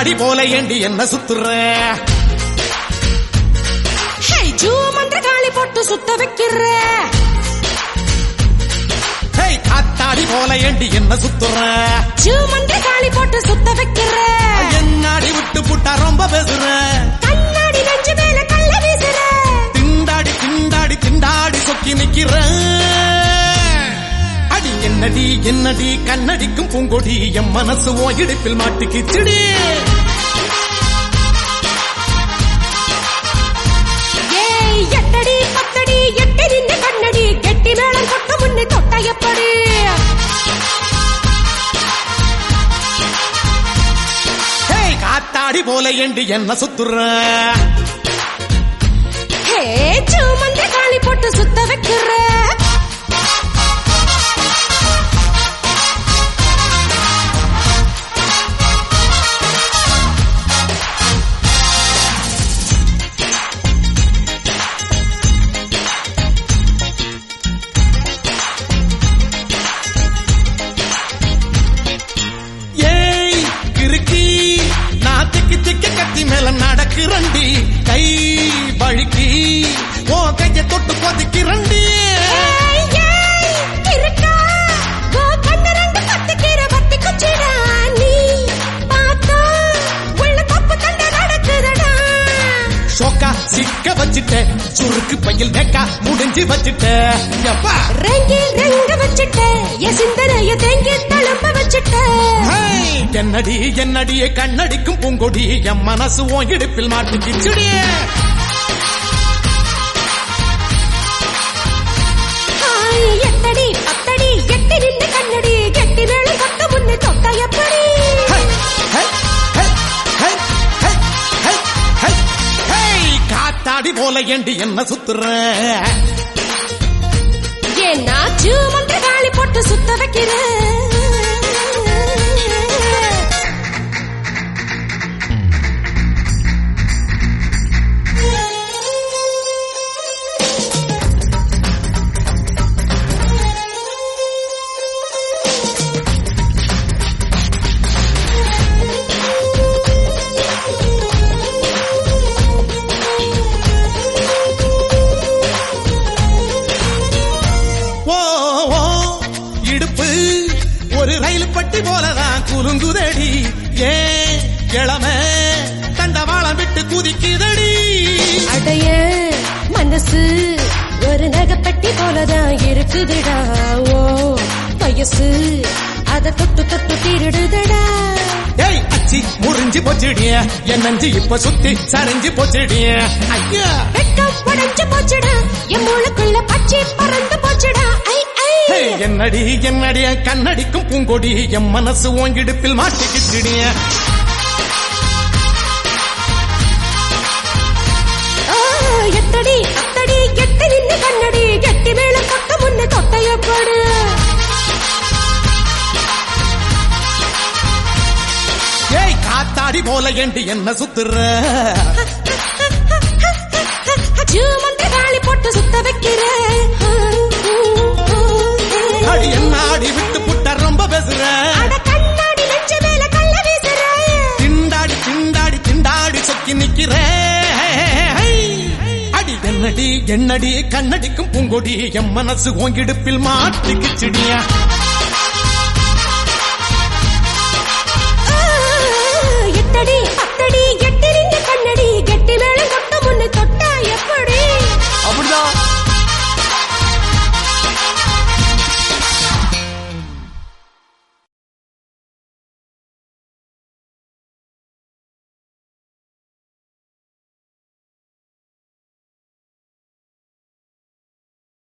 காத்தாடி போல ஏண்டி என்ன சுத்துற ஹே ஜூ மந்திர காளி போட்டு சுத்த வைக்கிற ஹே காத்தாடி போல ஏண்டி என்ன சுத்துற ஜூ மந்திர காளி போட்டு சுத்த வைக்கிற என்னாடி விட்டு புட்டா ரொம்ப பேசுற கண்ணாடி நெஞ்சு மேல கள்ள வீசுற திண்டாடி திண்டாடி திண்டாடி சொக்கி நிக்கிற அடி என்னடி என்னடி கண்ணடிக்கும் பூங்கொடி என் மனசு ஓ இடுப்பில் மாட்டுக்கிச்சுடி ஏய் எட்டடி பத்தடி எட்டி நின்னு கண்ணடி கெட்டி மேளம் கொட்ட முன்னே தொட்ட எப்படி ஹே காத்தாடி போல ஏண்டி என்ன சுத்துற ஹே ஜூ மந்திர காளி போட்டு சுத்த வைக்கிற ஏய் கிறுக்கி நான் திக்கி திக்கி கத்தி மேல நடக்கிறண்டி கை வழுக்கி ஓ கைய தொட்டு கொதிக்கிறண்டி ஏய், ஏய், இருக்கா? ஓ கண்ணு ரெண்டு பத்திக்கிற பத்தி குச்சிடா. நீ பார்த்தா உள்ள தப்பு தண்டை நடக்குதுடா. ஷோக்கா சிக்க வச்சுட்ட சுருக்கு பையில் நெக்கா முடிஞ்சு வச்சுட்ட எப்பா ரெங்கி ரெங்க வச்சுட்ட, என் சிந்தனைய தேங்கி தழும்ப வச்சுட்ட. ஹேய், என்னடி என்னடியே கண்ணடிக்கும் பூங்கொடி என் மனசு உன் இடுப்பில் மாட்டிக்கிச்சுடி ஆய், எட்டடி, பத்தடி, எட்டி நின்னு கண்ணடி, கெட்டி மேளம் கொட்ட முன்னே தொட்ட எப்படி? ஹை, ஹை, ஹை, ஹை, ஹை, ஹை, ஹை, ஹை, காத்தாடி போல ஏண்டி என்ன சுத்துற ஏன்னா ஜூ மந்திர காளி போட்டு சுத்த வைக்கிற ஓ ஓ, இடுப்பு ஒரு ரயில் பட்டி போலதான் குலுங்குதடி ஏன் இளம தண்டவாளம் விட்டு குதிக்குதடி அடைய மனசு ஒரு நகைப்பட்டி போலதான் இருக்குதுடா ஓ வயசு அத தொட்டு தொட்டு திருடுதடா ஏய் அச்சி முறிஞ்சு போச்சுடிய என் நஞ்சு இப்ப சுத்தி சரிஞ்சு போச்சுடிய ஐயா வெட்கம் உடைஞ்சு போச்சுடா என் மூளைக்குள்ள பச்சை பறந்து போச்சுடா ஐ ஐ ஹே, என்னடி என்னடி கண்ணடிக்கும் பூங்கொடி என் மனசு ஓங்கிடுப்பில் மாட்டிக்கிச்சுடிய ஆ, எட்டடி அத்தடி எட்டி நின்னு கண்ணடி கெட்டி மேளம் கொட்ட முன்ன தொட்டைய போடு ஏய் காத்தாடி போல ஏண்டி என்ன சுத்துற ஜூ மந்திர காளி போட்டு சுத்த வைக்கிற அடி என்னாடி விட்டு புட்ட ரொம்ப பேசுற அட கண்ணாடி நெஞ்ச மேல கள்ள வீசுற திண்டாடி திண்டாடி திண்டாடி சொக்கி நிக்கிற அடி என்னடி என்னடி கண்ணடிக்கும் பூங்கொடி என் மனசு ஓங்கிடுப்பில் மாட்டிக்கிச்சுடியா